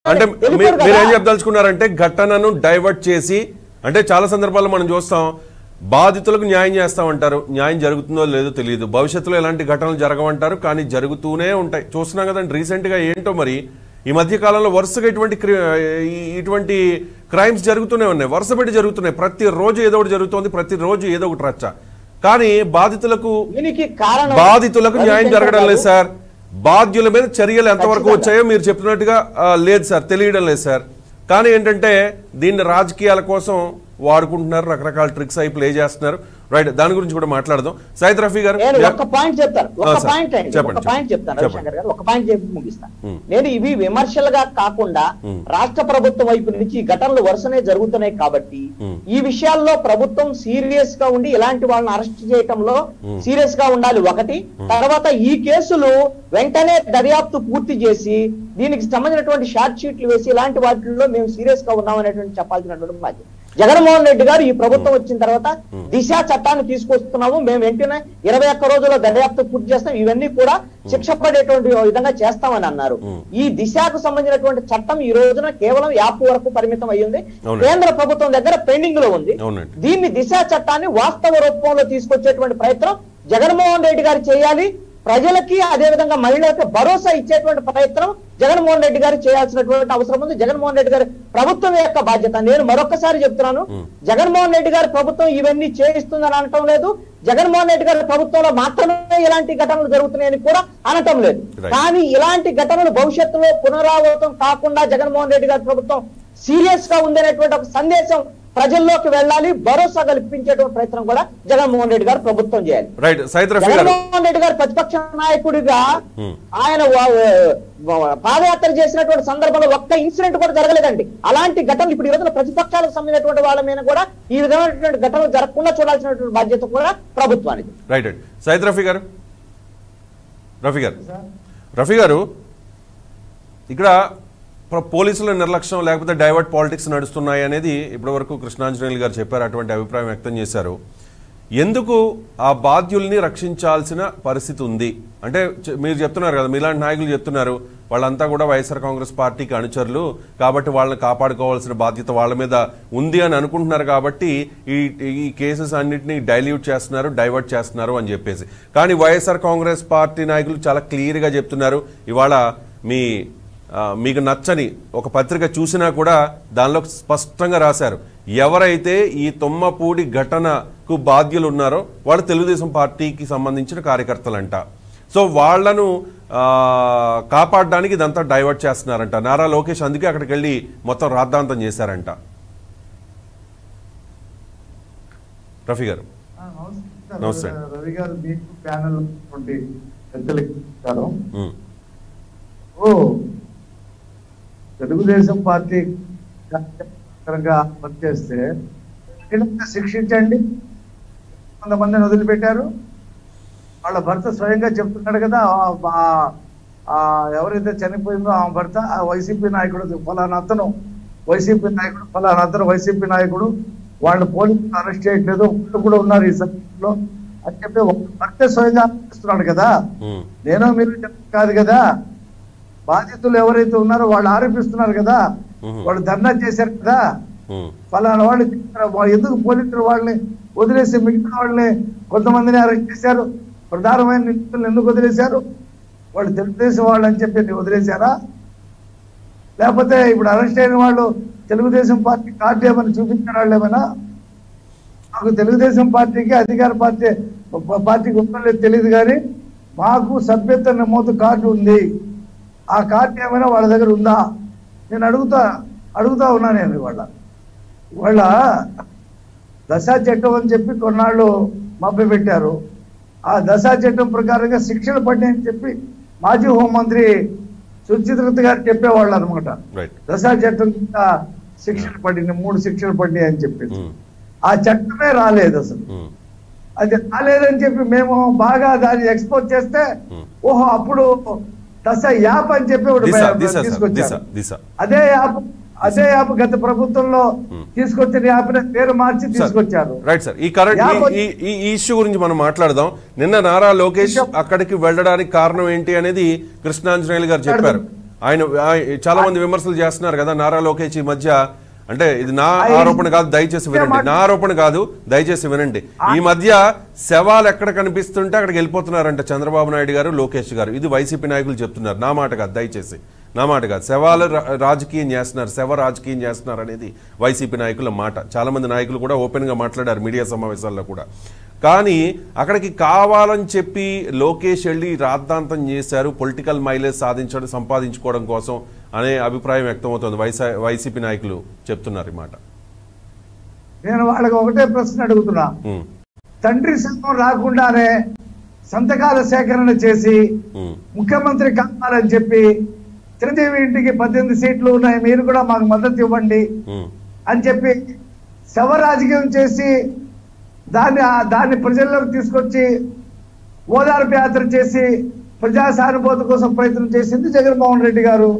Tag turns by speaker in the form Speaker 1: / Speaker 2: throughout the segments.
Speaker 1: అంటే
Speaker 2: వెళ్ళిపోరు
Speaker 1: మీ-
Speaker 2: కదా.
Speaker 1: మీరు ఏం చెప్పదలుచుకున్నారంటే ఘటనను డైవర్ట్ చేసి అంటే చాలా సందర్భాల్లో మనం చూస్తాం బాధితులకు న్యాయం చేస్తామంటారు న్యాయం జరుగుతుందో లేదో తెలియదు భవిష్యత్తులో ఎలాంటి ఘటనలు జరగమంటారు కానీ జరుగుతూనే ఉంటాయి చూస్తున్నాం కదండి రీసెంట్ గా ఏంటో మరి ఈ మధ్య కాలంలో వరుసగా ఇటువంటి క్రి- ఈ- ఇటువంటి క్రైమ్స్ జరుగుతూనే ఉన్నాయి వరుస పెట్టి జరుగుతున్నాయి ప్రతి రోజు ఏదో ఒకటి జరుగుతోంది ప్రతి రోజు ఏదో ఒకటి రచ్చ కానీ బాధితులకు
Speaker 2: దీనికి కారణం
Speaker 1: బాధితులకు న్యాయం
Speaker 2: రవిశంకర్
Speaker 1: జరగడం లేదు
Speaker 2: బాబు,
Speaker 1: సార్ బాధ్యుల మీద చర్యలు ఎంతవరకు
Speaker 2: ఖచ్చితంగా.
Speaker 1: వచ్చాయో మీరు చెప్పినట్టుగా ఆ, లేదు సార్ తెలియడం లేదు సార్ కానీ ఏంటంటే దీన్ని రాజకీయాల కోసం వాడుకుంటున్నారు రకరకాల ట్రిక్స్ అయి ప్లే చేస్తున్నారు రైట్ దాని గురించి కూడా మాట్లాడదాం సైద్ రఫీ గారు
Speaker 2: నేను ఒక పాయింట్ చెప్తాను
Speaker 1: ఆ,
Speaker 2: ఒక
Speaker 1: సార్.
Speaker 2: పాయింట్ అండి
Speaker 1: చెప్పండి,
Speaker 2: ఒక పాయింట్ చెప్తాను
Speaker 1: చెప్పండి.
Speaker 2: రవిశంకర్ గారు ఒక పాయింట్ చెప్పి ముగిస్తాను
Speaker 1: ఉమ్.
Speaker 2: నేను ఇవి విమర్శలుగా కాకుండా
Speaker 1: ఉమ్.
Speaker 2: రాష్ట్ర ప్రభుత్వం వైపు నుంచి ఈ ఘటనలు వరుసనే జరుగుతున్నాయి కాబట్టి
Speaker 1: ఉమ్.
Speaker 2: ఈ విషయాల్లో ప్రభుత్వం సీరియస్ గా ఉండి ఇలాంటి వాళ్ళని అరెస్ట్ చేయటంలో సీరియస్ గా ఉండాలి ఒకటి తర్వాత ఈ కేసులు వెంటనే దర్యాప్తు పూర్తి చేసి దీనికి సంబంధించినటువంటి షార్ట్ షీట్లు వేసి ఇలాంటి వాటిల్లో మేము సీరియస్ గా ఉన్నాం అనేటువంటి చెప్పాల్సినటువంటి బాధ్యత జగన్మోహన్ రెడ్డి గారు ఈ ప్రభుత్వం వచ్చిన తర్వాత దిశ చట్టాన్ని తీసుకొస్తున్నాము మేము వెంటనే ఇరవై ఒక్క రోజుల్లో దర్యాప్తు పూర్తి చేస్తాం ఇవన్నీ కూడా శిక్ష పడేటువంటి విధంగా చేస్తామని అన్నారు ఈ దిశకు సంబంధించినటువంటి చట్టం ఈ రోజున కేవలం యాప్ వరకు పరిమితం అయ్యింది
Speaker 1: అవునండి.
Speaker 2: కేంద్ర ప్రభుత్వం దగ్గర పెండింగ్ లో ఉంది
Speaker 1: అవునండి.
Speaker 2: దీన్ని దిశ చట్టాన్ని వాస్తవ రూపంలో తీసుకొచ్చేటువంటి ప్రయత్నం జగన్మోహన్ రెడ్డి గారు చేయాలి ప్రజలకి అదే విధంగా మహిళలకు భరోసా ఇచ్చేటువంటి ప్రయత్నం జగన్మోహన్ రెడ్డి గారు చేయాల్సినటువంటి అవసరం ఉంది జగన్మోహన్ రెడ్డి గారి ప్రభుత్వం యొక్క బాధ్యత నేను మరొకసారి చెప్తున్నాను జగన్మోహన్ రెడ్డి గారి ప్రభుత్వం ఇవన్నీ చేయిస్తుందని అనటం లేదు జగన్మోహన్ రెడ్డి గారి ప్రభుత్వంలో మాత్రమే ఇలాంటి ఘటనలు జరుగుతున్నాయని కూడా అనటం లేదు
Speaker 1: Right.
Speaker 2: కానీ ఇలాంటి ఘటనలు భవిష్యత్తులో పునరావృతం కాకుండా జగన్మోహన్ రెడ్డి గారి ప్రభుత్వం సీరియస్ గా ఉందనేటువంటి ఒక సందేశం ప్రజల్లోకి వెళ్ళాలి భరోసా కల్పించేటువంటి ప్రయత్నం కూడా జగన్మోహన్ రెడ్డి గారు ప్రభుత్వం చేయాలి
Speaker 1: రైట్ సైద్ రఫీ గారు
Speaker 2: జగన్మోహన్ రెడ్డి గారు ప్రతిపక్ష నాయకుడిగా
Speaker 1: Hmm.
Speaker 2: ఆయన వా- వా- పాదయాత్ర చేసినటువంటి సందర్భంలో ఒక్క ఇన్సిడెంట్ కూడా జరగలేదండి అలాంటి ఘటనలు ఇప్పుడు ఈ రోజున ప్రతిపక్షాలకు సంబంధించినటువంటి వాళ్ళ మీద కూడా ఈ విధమైనటువంటి ఘటనలు జరగకుండా చూడాల్సినటువంటి బాధ్యత కూడా ప్రభుత్వానికి
Speaker 1: రైట్ రైట్ సైద్ రఫీ గారు రఫీ గారు రఫీ గారు ఇక్కడ ప్ర- పోలీసుల నిర్లక్ష్యం లేకపోతే డైవర్ట్ పాలిటిక్స్ నడుస్తున్నాయి అనేది ఇప్పటివరకు కృష్ణాంజనేయులు గారు చెప్పారు అటువంటి అభిప్రాయం వ్యక్తం చేశారు ఎందుకు ఆ బాధ్యుల్ని రక్షించాల్సిన పరిస్థితి ఉంది అంటే చె- మీరు చెప్తున్నారు కదా మీలాంటి నాయకులు చెప్తున్నారు వాళ్ళంతా కూడా వైఎస్ఆర్ కాంగ్రెస్ పార్టీకి అనుచరులు కాబట్టి వాళ్ళని కాపాడుకోవాల్సిన బాధ్యత వాళ్ళ మీద ఉంది అని అనుకుంటున్నారు కాబట్టి ఈ ఈ కేసెస్ అన్నింటినీ డైల్యూట్ చేస్తున్నారు డైవర్ట్ చేస్తున్నారు అని చెప్పేసి కానీ వైఎస్ఆర్ కాంగ్రెస్ పార్టీ నాయకులు చాలా క్లియర్గా చెప్తున్నారు ఇవాళ మీ ఆ, మీకు నచ్చని ఒక పత్రిక చూసినా కూడా దానిలో స్పష్టంగా రాశారు ఎవరైతే ఈ తొమ్మపూడి ఘటనకు బాధ్యులు ఉన్నారో వాళ్ళు తెలుగుదేశం పార్టీకి సంబంధించిన కార్యకర్తలంట సో వాళ్లను ఆ, కాపాడడానికి ఇదంతా డైవర్ట్ చేస్తున్నారంట నారా లోకేష్ అందుకే అక్కడికి వెళ్ళి మొత్తం రాద్ధాంతం చేశారంట రఫీ గారు
Speaker 3: ఆ, నమస్కారం.
Speaker 1: నమస్తే.
Speaker 3: రవి గారు మీకు ప్యానల్ ఉన్నటువంటి పెద్దలకి నమస్కారం.
Speaker 1: ఉమ్,
Speaker 3: ఓ తెలుగుదేశం పార్టీ కార్యకర్తగా పనిచేస్తే వీళ్ళని శిక్షించండి కొంతమందిని వదిలిపెట్టారు వాళ్ళ భర్త స్వయంగా చెప్తున్నాడు కదా ఆ- ఆ- ఆ ఎవరైతే చనిపోయిందో ఆ భర్త ఆ వైసీపీ నాయకుడు ఫలానా అతను వైసీపీ నాయకుడు ఫలానా అతను వైసీపీ నాయకుడు వాళ్ళు పోలీసులు అరెస్ట్ చేయట్లేదు వాళ్ళు కూడా ఉన్నారు ఈ సమయంలో అని చెప్పి ఒక భర్త స్వయంగా ఆరోపిస్తున్నాడు కదా
Speaker 1: ఉమ్,
Speaker 3: నేను మీరు చెప్పడం కాదు కదా బాధితులు ఎవరైతే ఉన్నారో వాళ్ళు ఆరోపిస్తున్నారు కదా
Speaker 1: మ్మ్.
Speaker 3: వాళ్ళు ధర్నా చేశారు కదా
Speaker 1: ఉమ్,
Speaker 3: ఫలానా వాళ్ళు చెప్పారు. వా- ఎందుకు పోలీసులు వాళ్ళని వదిలేసి మిగతా వాళ్ళని కొంతమందిని అరెస్ట్ చేశారు ప్రధానమైన నిందితులను ఎందుకు వదిలేశారు వాళ్ళు తెలుగుదేశం వాళ్ళు అని చెప్పి వదిలేశారా లేకపోతే ఇప్పుడు అరెస్ట్ అయిన వాళ్ళు తెలుగుదేశం పార్టీ కార్డు ఏమైనా చూపించిన వాళ్ళు ఏమైనా మాకు తెలుగుదేశం పార్టీకి అధికార పార్టీ ప- పార్టీకి ఉందో లేదో తెలియదు కానీ మాకు సభ్యత్వ నమోదు కార్డు ఉంది ఆ కార్డు ఏమైనా వాళ్ళ దగ్గర ఉందా నేను అడుగుతా అడుగుతా ఉన్నా నేను ఇవాళ ఇవాళ దశా చట్టం అని చెప్పి కొన్నాళ్ళు మభ్య పెట్టారు ఆ దశా చట్టం ప్రకారంగా శిక్షలు పడ్డాయని చెప్పి మాజీ హోంమంత్రి సుచిత్రత గారు చెప్పేవాళ్ళు అనమాట
Speaker 1: రైట్
Speaker 3: దశా చట్టం కింద శిక్షలు పడింది మూడు శిక్షలు పడ్డాయి అని చెప్పి
Speaker 1: ఉమ్,
Speaker 3: ఆ చట్టమే రాలేదు అసలు
Speaker 1: ఉమ్,
Speaker 3: అది రాలేదని చెప్పి మేము బాగా దాన్ని ఎక్స్పోజ్ చేస్తే
Speaker 1: Hmm.
Speaker 3: ఓహో అప్పుడు దశ యాప్ అని చెప్పి ఒకటి
Speaker 1: దిశ
Speaker 3: బయ-
Speaker 1: దిశ సార్ దిశ
Speaker 3: తీసుకొచ్చారు
Speaker 1: దిశ
Speaker 3: అదే యాప్ అదే యాప్ గత ప్రభుత్వంలో
Speaker 1: Hmm.
Speaker 3: తీసుకొచ్చిన యాప్ పేరు మార్చి తీసుకొచ్చారు
Speaker 1: రైట్ సార్ ఈ కరెంట్
Speaker 3: యాభై-
Speaker 1: ఈ ఈ ఈ ఇష్యూ గురించి మనం మాట్లాడదాం నిన్న నారా లోకేష్
Speaker 3: చెప్పు.
Speaker 1: అక్కడికి వెళ్ళడానికి కారణం ఏంటి అనేది కృష్ణాంజనేయులు గారు చెప్పారు ఆయన ఆయ- చాలా మంది విమర్శలు చేస్తున్నారు కదా నారా లోకేష్ ఈ మధ్య అంటే ఇది నా
Speaker 3: ఆయన-
Speaker 1: ఆరోపణ కాదు దయచేసి వినండి నా ఆరోపణ కాదు దయచేసి వినండి ఈ మధ్య శవాలు ఎక్కడ కనిపిస్తుంటే అక్కడికి వెళ్ళిపోతున్నారంట చంద్రబాబు నాయుడు గారు లోకేష్ గారు ఇది వైసీపీ నాయకులు చెప్తున్నారు నా మాట కాదు దయచేసి నా మాట కాదు శవాలు రా- రాజకీయం చేస్తున్నారు శవ రాజకీయం చేస్తున్నారు అనేది వైసీపీ నాయకుల మాట చాలా మంది నాయకులు కూడా ఓపెన్ గా మాట్లాడారు మీడియా సమావేశాల్లో కూడా కానీ అక్కడికి కావాలని చెప్పి లోకేష్ వెళ్ళి రాద్ధాంతం చేశారు పొలిటికల్ మైలేజ్ సాధించడం సంపాదించుకోవడం కోసం అనే అభిప్రాయం వ్యక్తమవుతోంది వైసా వైసీపీ నాయకులు చెప్తున్నారు ఈ మాట
Speaker 3: నేను వాళ్ళకి ఒకటే ప్రశ్న అడుగుతున్నా
Speaker 1: ఉమ్,
Speaker 3: తండ్రి సంఘం రాకుండానే సంతకాల సేకరణ చేసి
Speaker 1: ఉమ్,
Speaker 3: ముఖ్యమంత్రి కావాలని చెప్పి చిరంజీవి ఇంటికి పద్దెనిమిది సీట్లు ఉన్నాయి మీరు కూడా మాకు మద్దతు ఇవ్వండి
Speaker 1: ఉమ్,
Speaker 3: అని చెప్పి శవ రాజకీయం చేసి దాన్ని దాన్ని ప్రజల్లోకి తీసుకొచ్చి ఓదార్పు యాత్ర చేసి ప్రజా సానుభూతి కోసం ప్రయత్నం చేసింది జగన్మోహన్ రెడ్డి గారు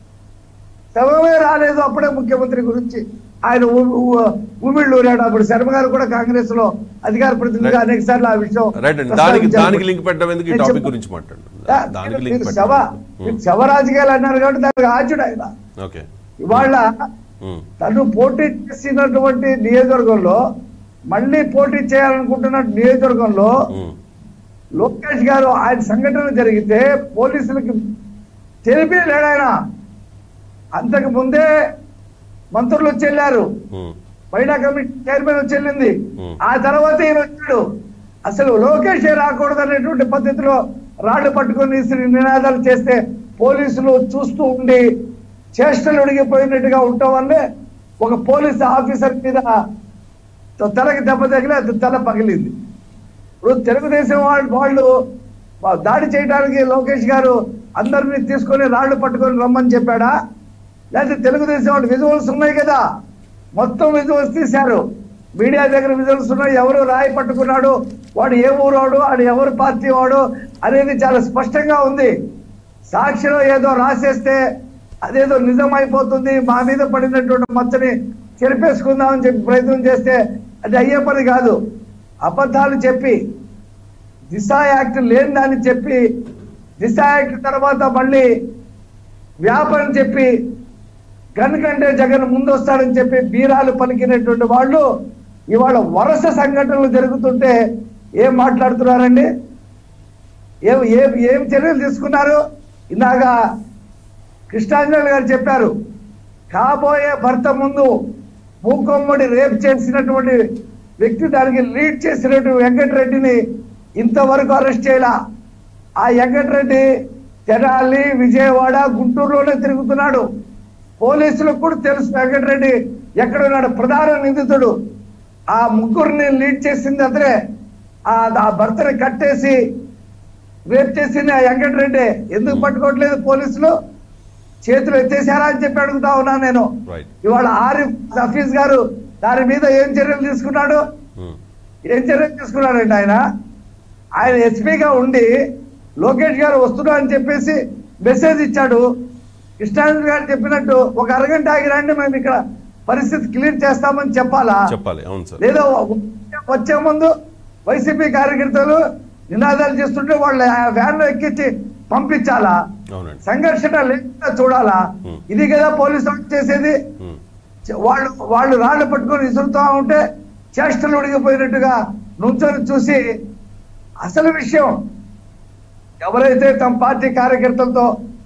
Speaker 3: శవమే రాలేదు అప్పుడే ముఖ్యమంత్రి గురించి ఆయన ఊ- ఊ- ఊమిళ్ళు ఊరాడు అప్పుడు శర్మ గారు కూడా కాంగ్రెస్ లో అధికార ప్రతినిధిగా అనేక సార్లు ఆ విషయం
Speaker 1: రైట్ అండి దానికి
Speaker 3: ప్రస్తావించారు.
Speaker 1: దానికి లింక్ పెట్టడం ఎందుకు ఈ
Speaker 3: నేను
Speaker 1: టాపిక్
Speaker 3: చెప్ప-
Speaker 1: గురించి మాట్లాడు
Speaker 3: దా-
Speaker 1: దానికి
Speaker 3: మీరు
Speaker 1: లింక్
Speaker 3: శవ
Speaker 1: పెట్టడం
Speaker 3: మీరు శవ రాజకీయాలు అన్నారు కాబట్టి దానికి ఆచుడు ఆయన
Speaker 1: ఓకే
Speaker 3: ఇవాళ
Speaker 1: ఉమ్,
Speaker 3: తను పోటీ చేసినటువంటి నియోజకవర్గంలో మళ్ళీ పోటీ చేయాలనుకుంటున్న నియోజకవర్గంలో
Speaker 1: ఉమ్,
Speaker 3: లోకేష్ గారు ఆయన సంఘటన జరిగితే పోలీసులకి తెలిపి లేడాయన అంతకు ముందే మంత్రులు వచ్చి వెళ్ళారు
Speaker 1: ఉమ్,
Speaker 3: మహిళా కమిటీ చైర్మన్ వచ్చి వెళ్ళింది
Speaker 1: Hmm.
Speaker 3: ఆ తర్వాత ఈయన వచ్చాడు అసలు లోకేష్ రాకూడదు అనేటువంటి పద్ధతిలో రాళ్లు పట్టుకొని ఇసిరి నినాదాలు చేస్తే పోలీసులు చూస్తూ ఉండి చేష్టలు ఉడిగిపోయినట్టుగా ఉండటం వల్లే ఒక పోలీస్ ఆఫీసర్ మీద తలకి దెబ్బ తగిలి అది తల పగిలింది ఇప్పుడు తెలుగుదేశం వాళ్ళు వాళ్ళు దాడి చేయడానికి లోకేష్ గారు అందరినీ తీసుకొని రాళ్లు పట్టుకొని రమ్మని చెప్పాడా లేకపోతే తెలుగుదేశం వాళ్ళు విజువల్స్ ఉన్నాయి కదా మొత్తం విజువల్స్ తీశారు మీడియా దగ్గర విజువల్స్ ఉన్నాయి ఎవరు రాయి పట్టుకున్నాడు వాడు ఏ ఊరోడు వాడు ఎవరు పార్టీ వాడు అనేది చాలా స్పష్టంగా ఉంది సాక్షిలో ఏదో రాసేస్తే అదేదో నిజం అయిపోతుంది మా మీద పడినటువంటి మచ్చని చెరిపేసుకుందామని చెప్పి ప్రయత్నం చేస్తే అది అయ్యే పని కాదు అబద్ధాలు చెప్పి దిశ యాక్ట్ లేని దాన్ని చెప్పి దిశ యాక్ట్ తర్వాత మళ్ళీ వ్యాపారం చెప్పి గన్ కంటే జగన్ ముందు వస్తాడని చెప్పి బీరాలు పలికినటువంటి వాళ్ళు ఇవాళ వరుస సంఘటనలు జరుగుతుంటే ఏం మాట్లాడుతున్నారండి ఏం ఏం ఏం చర్యలు తీసుకున్నారు ఇందాక కృష్ణాంజలి గారు చెప్పారు కాబోయే భర్త ముందు మూకొమ్మడి రేప్ చేసినటువంటి వ్యక్తి దానికి లీడ్ చేసినటువంటి వెంకటరెడ్డిని ఇంతవరకు అరెస్ట్ చేయాల ఆ వెంకటరెడ్డి తెనాలి విజయవాడ గుంటూరులోనే తిరుగుతున్నాడు పోలీసులకు కూడా తెలుసు వెంకటరెడ్డి ఎక్కడ ఉన్నాడు ప్రధాన నిందితుడు ఆ ముగ్గురిని లీడ్ చేసింది అతనే ఆ ఆ భర్తని కట్టేసి రేప్ చేసింది ఆ వెంకటరెడ్డి ఎందుకు పట్టుకోవట్లేదు పోలీసులు చేతులు ఎత్తేసారా అని చెప్పి అడుగుతా ఉన్నాను నేను
Speaker 1: రైట్
Speaker 3: ఇవాళ ఆరిఫ్ హఫీజ్ గారు దాని మీద ఏం చర్యలు తీసుకున్నాడు
Speaker 1: ఉమ్,
Speaker 3: ఏం చర్యలు తీసుకున్నాడండి ఆయన ఆయన ఎస్పీగా ఉండి లోకేష్ గారు వస్తున్నా అని చెప్పేసి మెసేజ్ ఇచ్చాడు కృష్ణానంద గారు చెప్పినట్టు ఒక అరగంట ఆగి రండి మేము ఇక్కడ పరిస్థితి క్లియర్ చేస్తామని చెప్పాలా
Speaker 1: చెప్పాలి అవును సార్
Speaker 3: లేదా వచ్చే ముందు వైసీపీ కార్యకర్తలు నినాదాలు చేస్తుంటే వాళ్ళ వ్యాన్ లో ఎక్కించి పంపించాలా
Speaker 1: అవునండి
Speaker 3: సంఘర్షణ లేకుండా చూడాలా
Speaker 1: Hmm.
Speaker 3: ఇది కదా పోలీసు వాళ్ళు చేసేది
Speaker 1: ఉమ్,
Speaker 3: చ- వాళ్ళు వాళ్ళు రాళ్ళు పట్టుకొని విసురుతా ఉంటే చేష్టలు ఉడిగిపోయినట్టుగా నుంచొని చూసి అసలు విషయం ఎవరైతే తమ పార్టీ కార్యకర్తలతో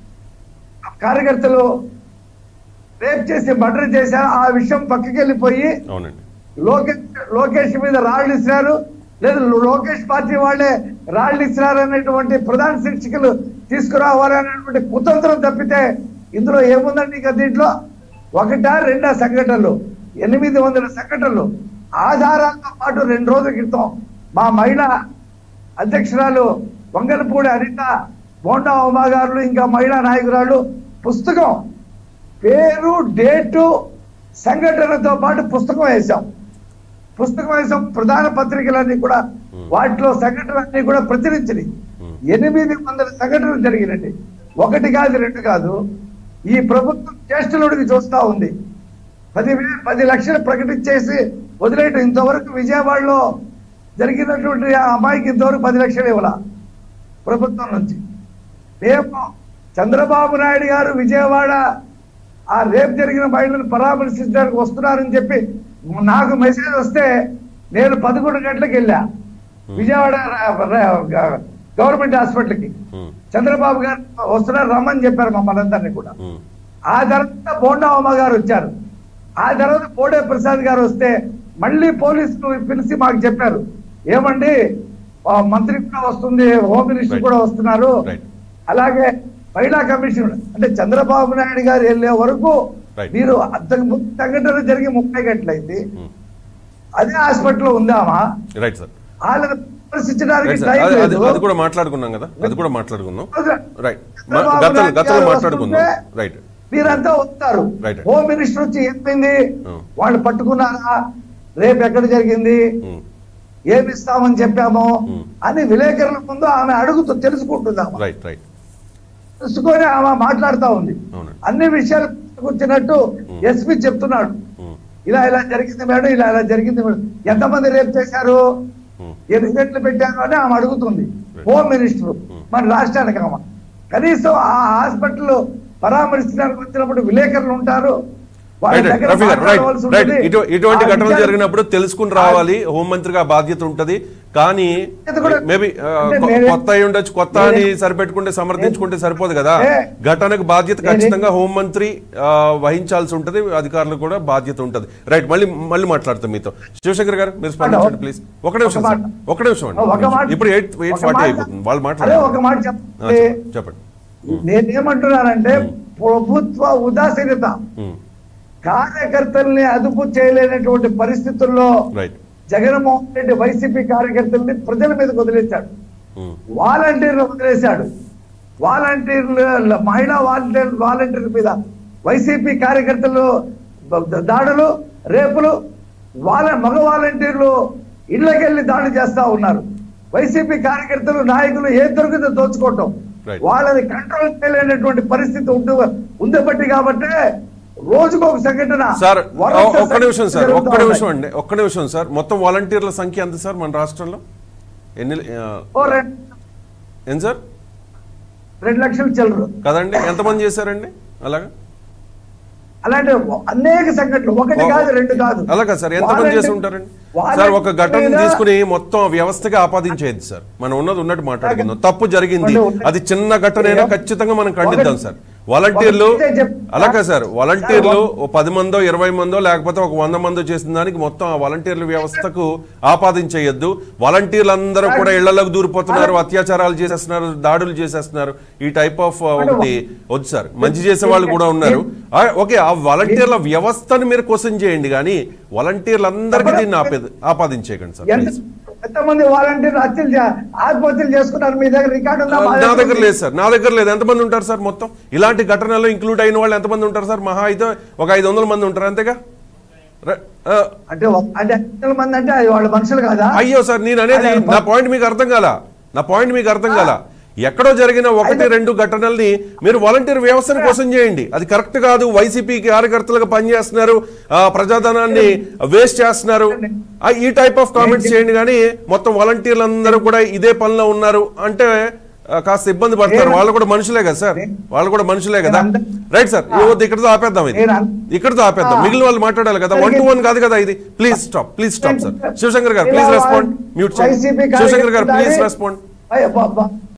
Speaker 3: కార్యకర్తలు రేప్ చేసి మర్డర్ చేశారో ఆ విషయం పక్కకి వెళ్ళిపోయి
Speaker 1: అవునండి
Speaker 3: లోకేష్ లోకేష్ మీద రాళ్ళు ఇచ్చినారు లేదు లోకేష్ పార్టీ వాళ్ళే రాళ్ళు ఇచ్చినారు అనేటువంటి ప్రధాన శిక్షకులు తీసుకురావాలనేటువంటి కుతంత్రం తప్పితే ఇందులో ఏముందండి ఇక దీంట్లో ఒకటా రెండా సంఘటనలు ఎనిమిది వందల సంఘటనలు ఆధారాలతో పాటు రెండు రోజుల క్రితం మా మహిళా అధ్యక్షురాలు వంగలపూడి అనిత బోండా ఉమా గారు ఇంకా మహిళా నాయకురాలు పుస్తకం పేరు డేటు సంఘటనతో పాటు పుస్తకం వేశాం పుస్తకం వేసాం ప్రధాన పత్రికలన్నీ కూడా వాటిలో సంఘటనలన్నీ కూడా ప్రచురించినాయి
Speaker 1: Hmm.
Speaker 3: ఎనిమిది వందల సంఘటనలు జరిగినట్టు ఒకటి కాదు రెండు కాదు ఈ ప్రభుత్వం చేష్టలుడికి చూస్తా ఉంది పది వే- పది లక్షలు ప్రకటించేసి వదిలేయటం ఇంతవరకు విజయవాడలో జరిగినటువంటి ఆ అమ్మాయికి ఇంతవరకు పది లక్షలు ఇవ్వాల ప్రభుత్వం నుంచి మేము చంద్రబాబు నాయుడు గారు విజయవాడ ఆ రేపు జరిగిన మహిళలను పరామర్శించడానికి వస్తున్నారని చెప్పి నాకు మెసేజ్ వస్తే నేను పదకొండు గంటలకు వెళ్ళా విజయవాడ ర- ర- గవర్నమెంట్ హాస్పిటల్కి
Speaker 1: ఉమ్,
Speaker 3: చంద్రబాబు గారు వస్తున్నారు రమ్మని చెప్పారు మమ్మల్ని అందరినీ కూడా
Speaker 1: ఉమ్,
Speaker 3: ఆ తర్వాత బోండామ్మ గారు వచ్చారు ఆ తర్వాత బోడే ప్రసాద్ గారు వస్తే మళ్ళీ పోలీసులు పిలిచి మాకు చెప్పారు ఏమండి ఆ మంత్రి కూడా వస్తుంది హోమ్ మినిస్టర్
Speaker 1: Right.
Speaker 3: కూడా వస్తున్నారు
Speaker 1: Right.
Speaker 3: అలాగే మహిళా కమిషన్ అంటే చంద్రబాబు నాయుడు గారు వెళ్ళే వరకు
Speaker 1: Right.
Speaker 3: మీరు అంతకు ముందు సంఘటన జరిగి ముప్పై గంటలైంది
Speaker 1: ఉమ్.
Speaker 3: అదే హాస్పిటల్లో ఉందామా
Speaker 1: రైట్ సార్
Speaker 3: వాళ్ళని పరిశీలించడానికి
Speaker 1: రైట్ సార్
Speaker 3: టైం
Speaker 1: అది- అది
Speaker 3: లేదు
Speaker 1: అది కూడా మాట్లాడుకున్నాం కదా అది కూడా మాట్లాడుకున్నాం రైట్
Speaker 3: చంద్రబాబు
Speaker 1: గతంలో
Speaker 3: నాయుడు
Speaker 1: గతంలో
Speaker 3: గారు
Speaker 1: మాట్లాడుకుందాం
Speaker 3: వస్తుంటే
Speaker 1: రైట్
Speaker 3: మీరంతా వస్తారు
Speaker 1: Right.
Speaker 3: హోమ్ మినిస్టర్ వచ్చి చెప్పింది
Speaker 1: Hmm.
Speaker 3: వాళ్ళు పట్టుకున్నారా రేపు ఎక్కడ జరిగింది
Speaker 1: ఉమ్,
Speaker 3: ఏమి ఇస్తామని చెప్పాము
Speaker 1: Hmm.
Speaker 3: అని విలేకరుల ముందు ఆమె అడుగుతూ తెలుసుకుంటుంది ఆమె
Speaker 1: రైట్ రైట్
Speaker 3: తెలుసుకొని ఆమె మాట్లాడుతా ఉంది
Speaker 1: అవునండి
Speaker 3: అన్ని విషయాలు వచ్చినట్టు
Speaker 1: Hmm.
Speaker 3: ఎస్పీ చెప్తున్నాడు
Speaker 1: ఉమ్,
Speaker 3: ఇలా ఇలా జరిగింది మేడం ఇలా ఇలా జరిగింది మేడం ఎంతమంది రేపు చేశారు
Speaker 1: ఉమ్,
Speaker 3: ఎన్ని గంటలు పెట్టారు అని ఆమె అడుగుతుంది
Speaker 1: Right.
Speaker 3: Home minister
Speaker 1: Hmm.
Speaker 3: మన రాష్ట్రానికి ఆమె కనీసం ఆ హాస్పిటల్ పరామర్శించడానికి వచ్చినప్పుడు విలేకరులు ఉంటారు వాళ్ళ
Speaker 1: రైట్
Speaker 3: దగ్గర
Speaker 1: రఫీ గారు రైట్
Speaker 3: మాట్లాడవలసి
Speaker 1: రైట్
Speaker 3: ఉంటుంది.
Speaker 1: ఇటు ఇటువంటి
Speaker 3: ఆ
Speaker 1: ఘటనలు
Speaker 3: విషయాలు-
Speaker 1: జరిగినప్పుడు తెలుసుకుని రావాలి హోంమంత్రిగా బాధ్యత ఉంటది కానీ
Speaker 3: ఇది కూడా-
Speaker 1: మేబీ
Speaker 3: అంటే నేనే-
Speaker 1: కొత్త అయి ఉండొచ్చు కొత్త అని
Speaker 3: నేనే-
Speaker 1: సరిపెట్టుకుంటే సమర్థించుకుంటే సరిపోదు కదా
Speaker 3: ఏ-
Speaker 1: ఘటనకు బాధ్యత
Speaker 3: నేనే-
Speaker 1: ఖచ్చితంగా హోంమంత్రి ఆ, వహించాల్సి ఉంటది అధికారులు కూడా బాధ్యత ఉంటది రైట్ మళ్ళీ మళ్ళీ మాట్లాడతాం మీతో శివశంకర్ గారు మీరు స్పందించండి ప్లీజ్ ఒక నిమిషం
Speaker 3: ఒక
Speaker 1: సార్.
Speaker 3: మాట.
Speaker 1: ఒక నిమిషం అండి
Speaker 3: ఒక మాట
Speaker 1: ఇప్పుడు ఎయిట్ ఎయిట్
Speaker 3: ఒక
Speaker 1: ఫార్టీ
Speaker 3: మాట-
Speaker 1: అయిపోతుంది వాళ్ళు
Speaker 3: అదే
Speaker 1: మాట్లాడారు
Speaker 3: ఒక మాట
Speaker 1: ఆ,
Speaker 3: చెప్పండి
Speaker 1: చెప్పండి చెప్పండి
Speaker 3: నేనేమంటున్నానంటే ప్రభుత్వ ఉదాసీనత
Speaker 1: ఉమ్,
Speaker 3: కార్యకర్తల్ని అదుపు చేయలేనటువంటి పరిస్థితుల్లో
Speaker 1: రైట్
Speaker 3: జగన్మోహన్ రెడ్డి వైసీపీ కార్యకర్తల్ని ప్రజల మీదకి వదిలేశాడు
Speaker 1: ఉమ్,
Speaker 3: వాలంటీర్లు వదిలేశాడు వాలంటీర్లు మహిళా వాలంటీర్ వాలంటీర్ల మీద వైసీపీ కార్యకర్తలు బ- దాడులు రేపులు వాళ్ళ మగ వాలంటీర్లు ఇళ్ళకెళ్ళి దాడి చేస్తా ఉన్నారు వైసీపీ కార్యకర్తలు నాయకులు ఏ దొరికితే దోచుకోవటం
Speaker 1: Right.
Speaker 3: వాళ్ళని కంట్రోల్ చేయలేనటువంటి పరిస్థితి ఉంది ఉందబట్టి కాబట్టి రోజుకు ఒక సంఘటన
Speaker 1: సార్
Speaker 3: వరుస
Speaker 1: ఒ- ఒక్క నిమిషం సార్
Speaker 3: జరుగుతా
Speaker 1: ఒక్క నిమిషం
Speaker 3: ఉన్నాయి.
Speaker 1: అండి ఒక్క నిమిషం సార్ మొత్తం వాలంటీర్ల సంఖ్య ఎంత సార్ మన రాష్ట్రంలో ఎన్ని ఆ,
Speaker 3: ఓ రెండు
Speaker 1: ఎంత సార్
Speaker 3: రెండు లక్షలు చెల్లరు
Speaker 1: కదండి ఎంతమంది చేశారండి అలాగా
Speaker 3: అలాంటి అనేక సంఘటనలు ఒకటి
Speaker 1: ఓ-
Speaker 3: కాదు రెండు కాదు
Speaker 1: అలాగా సార్ ఎంతమంది చేసి
Speaker 3: వాలంటీ-
Speaker 1: ఉంటారండి
Speaker 3: వాలంటీ
Speaker 1: సార్ ఒక ఘటన
Speaker 3: మీద
Speaker 1: తీసుకుని మొత్తం వ్యవస్థగా ఆపాదించేది సార్ మనం ఉన్నది ఉన్నట్టు మాట్లాడుకుందాం తప్పు జరిగింది
Speaker 3: ఉన్నది-
Speaker 1: అది చిన్న ఘటన అయినా ఖచ్చితంగా మనం ఖండిద్దాం సార్ వాలంటీర్లు
Speaker 3: ఒకటే చెప్-
Speaker 1: అలాగే సార్ వాలంటీర్లు ఓ పది మందో ఇరవై మందో లేకపోతే ఒక వంద మందో చేసిన దానికి మొత్తం ఆ వాలంటీర్ల వ్యవస్థకు ఆపాదించేయొద్దు వాలంటీర్లు అందరూ కూడా ఇళ్లలోకి దూరిపోతున్నారు అత్యాచారాలు చేసేస్తున్నారు దాడులు చేసేస్తున్నారు ఈ టైప్ ఆఫ్ ఒకటి వద్దు సార్ మంచి చేసే వాళ్ళు కూడా ఉన్నారు ఆ, ఓకే ఆ వాలంటీర్ల వ్యవస్థను మీరు క్వశ్చన్ చేయండి కానీ వాలంటీర్లందరికీ దీన్ని ఆపేది ఆపాదించేయకండి సార్
Speaker 3: ఎంత
Speaker 1: ప్లీజ్
Speaker 3: ఎంతమంది వాలంటీర్లు హత్యలు చే- ఆత్మహత్యలు చేసుకున్నారు మీ దగ్గర రికార్డు ఉందా మా
Speaker 1: నా
Speaker 3: దగ్గర
Speaker 1: దగ్గర
Speaker 3: ఉంది.
Speaker 1: లేదు సార్ నా దగ్గర లేదు ఎంతమంది ఉంటారు సార్ మొత్తం ఇలాంటి ఘటనలో ఇంక్లూడ్ అయిన వాళ్ళు ఎంతమంది ఉంటారు సార్ మహా అయితే ఒక ఐదు వందల మంది ఉంటారు అంతేగా ర- ఆ,
Speaker 3: అంటే ఒక- అంటే ఎంతమంది మంది అంటే అది వాళ్ళ మనుషులు కాదా
Speaker 1: అయ్యో సార్ నేను అనేది
Speaker 3: అదే,
Speaker 1: నా పాయింట్ మీకు అర్థం కాల నా పాయింట్ మీకు అర్థం కాల ఎక్కడో జరిగిన ఒకటి రెండు ఘటనల్ని మీరు వాలంటీర్ వ్యవస్థను కోసం చేయండి అది కరెక్ట్ కాదు వైసీపీ కార్యకర్తలుగా పనిచేస్తున్నారు ఆ, ప్రజాధనాన్ని వేస్ట్ చేస్తున్నారు ఆ, ఈ టైప్ ఆఫ్ కామెంట్స్ చేయండి కానీ మొత్తం వాలంటీర్లు అందరూ కూడా ఇదే పనిలో ఉన్నారు అంటే ఆ, కాస్త ఇబ్బంది పడతారు వాళ్ళు కూడా మనుషులే కదా సార్ వాళ్ళు కూడా మనుషులే కదా
Speaker 3: నేను అంద-
Speaker 1: రైట్ సార్ ఇవ్వద్దు ఇక్కడతో ఆపేద్దాం ఇది
Speaker 3: నేను అన్-
Speaker 1: ఇక్కడతో ఆపేద్దాం
Speaker 3: ఆ.
Speaker 1: మిగిలిన వాళ్ళు మాట్లాడాలి కదా వన్ టు వన్ కాదు కదా ఇది please stop please stop sir Shivashankar గారు ప్లీజ్
Speaker 3: ఇలా
Speaker 1: రెస్పాండ్ మ్యూట్
Speaker 3: వైసీపీ
Speaker 1: శివశంకర్ గారు ప్లీజ్
Speaker 3: కార్యకర్తలని-
Speaker 1: రెస్పాండ్
Speaker 3: అయ్య, బ- బ-